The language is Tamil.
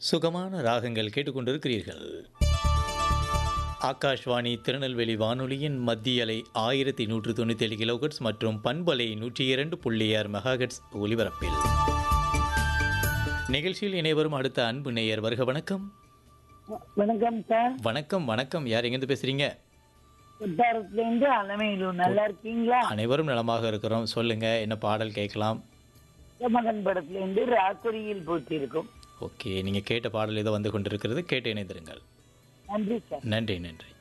சுகமான ராகங்கள் கேட்டுக்கொண்டிருக்கிறீர்கள் ஆகாஷ்வாணி திருநெல்வேலி வானொலியின் மத்திய அலை ஆயிரத்தி நூற்று தொண்ணூற்றி ஏழு கிலோகட்ஸ் மற்றும் பண்பலை நூற்றி இரண்டு புள்ளி ஆறு மெகாகட்ஸ் ஒலிபரப்பில் நிகழ்ச்சியில் இணைவரும் அடுத்த அன்பு நேயர் வருக வணக்கம் வணக்கம் சார் வணக்கம் வணக்கம் யார் எங்கேருந்து பேசுறீங்க கொட்டாரத்துல இருந்து அலமையிலூர் நல்லா இருக்கீங்களா அனைவரும் நலமாக இருக்கிறோம் சொல்லுங்க என்ன பாடல் கேட்கலாம் மகன் படத்துல இருந்து ராக்குரியில் பூத்திருக்கும் ஓகே நீங்கள் கேட்ட பாடல் ஏதோ வந்து கொண்டிருக்கிறது கேட்டு இணைந்திருங்கள் நன்றி சார் நன்றி நன்றி